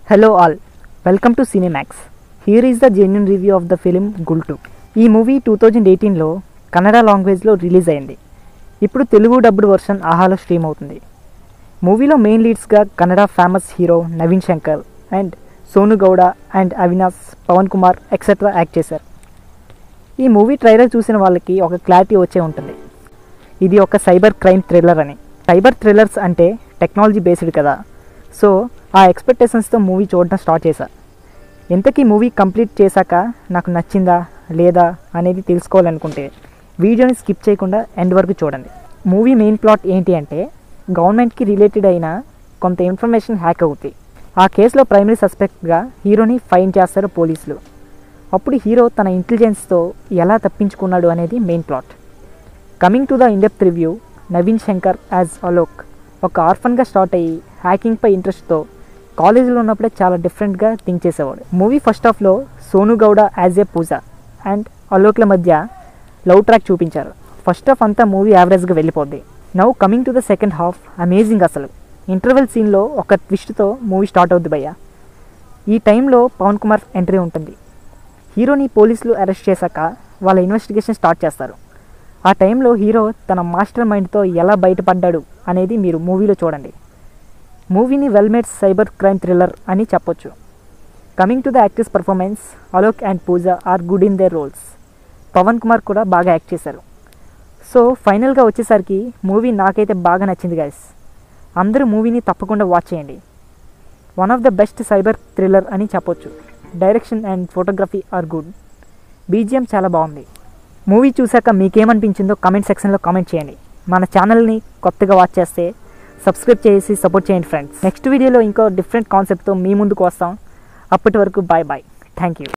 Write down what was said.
hello all welcome to Cinemax here is the genuine review of the film Gultoo ఈ movie two thousand ఎయిటీన్లో కన్నడ లాంగ్వేజ్లో release అయింది ఇప్పుడు Telugu dubbed version ఆహాలో stream అవుతుంది మూవీలో మెయిన్ లీడ్స్గా Kannada famous hero Naveen Shankar and Sonu Gowda and Avinash Pavan Kumar etcetera act చేశారు ఈ మూవీ ట్రైలర్ చూసిన వాళ్ళకి ఒక క్లారిటీ వచ్చే ఉంటుంది ఇది ఒక సైబర్ క్రైమ్ థ్రిల్లర్ అని సైబర్ థ్రిల్లర్స్ అంటే టెక్నాలజీ బేస్డ్ కదా సో ఆ ఎక్స్పెక్టేషన్స్తో మూవీ చూడడం స్టార్ట్ చేశా ఇంతకీ మూవీ కంప్లీట్ చేశాక నాకు నచ్చిందా లేదా అనేది తెలుసుకోవాలనుకుంటే వీడియోని స్కిప్ చేయకుండా ఎండ్ వరకు చూడండి మూవీ మెయిన్ ప్లాట్ ఏంటి అంటే గవర్నమెంట్కి రిలేటెడ్ అయిన కొంత ఇన్ఫర్మేషన్ హ్యాక్ అవుతాయి ఆ కేసులో ప్రైమరీ సస్పెక్ట్గా హీరోని ఫైన్ చేస్తారు పోలీసులు అప్పుడు హీరో తన ఇంటెలిజెన్స్తో ఎలా తప్పించుకున్నాడు అనేది main plot coming to the in depth review Naveen Shankar as Alok ఒక ఆర్ఫన్గా స్టార్ట్ అయ్యి హ్యాకింగ్పై ఇంట్రెస్ట్తో కాలేజీలో ఉన్నప్పుడే చాలా డిఫరెంట్గా థింక్ చేసేవాడు మూవీ ఫస్ట్ హాఫ్లో Sonu Gowda as a Pooja and అలోక్ల మధ్య లవ్ ట్రాక్ చూపించారు ఫస్ట్ హాఫ్ అంతా మూవీ యావరేజ్గా వెళ్ళిపోద్ది now coming to the second half amazing అసలు ఇంటర్వెల్ సీన్లో ఒక ట్విస్ట్తో మూవీ స్టార్ట్ అవుద్ది భయ్య ఈ టైంలో పవన్ కుమార్ ఎంట్రీ ఉంటుంది హీరోని పోలీసులు అరెస్ట్ చేశాక వాళ్ళ ఇన్వెస్టిగేషన్ స్టార్ట్ చేస్తారు ఆ టైంలో హీరో తన మాస్టర్ మైండ్తో ఎలా బయటపడ్డాడు అనేది మీరు మూవీలో చూడండి మూవీని వెల్మేడ్ సైబర్ క్రైమ్ థ్రిల్లర్ అని చెప్పొచ్చు coming to the actors performance Alok and Pooja are good in their roles Pavan Kumar కూడా బాగా యాక్ట్ చేశారు సో ఫైనల్గా వచ్చేసరికి మూవీ నాకైతే బాగా నచ్చింది గైస్ అందరూ మూవీని తప్పకుండా వాచ్ చేయండి one of the best cyber thriller అని చెప్పొచ్చు direction and photography are good BGM చాలా బాగుంది మూవీ చూశాక మీకేమనిపించిందో కామెంట్ సెక్షన్లో కామెంట్ చేయండి మన ఛానల్ని కొత్తగా వాచ్ చేస్తే సబ్స్క్రైబ్ చేసి సపోర్ట్ చేయండి ఫ్రెండ్స్ నెక్స్ట్ వీడియోలో ఇంకో డిఫరెంట్ కాన్సెప్ట్తో మీ ముందుకు వస్తాం అప్పటి వరకు బాయ్ బాయ్ థ్యాంక్ యూ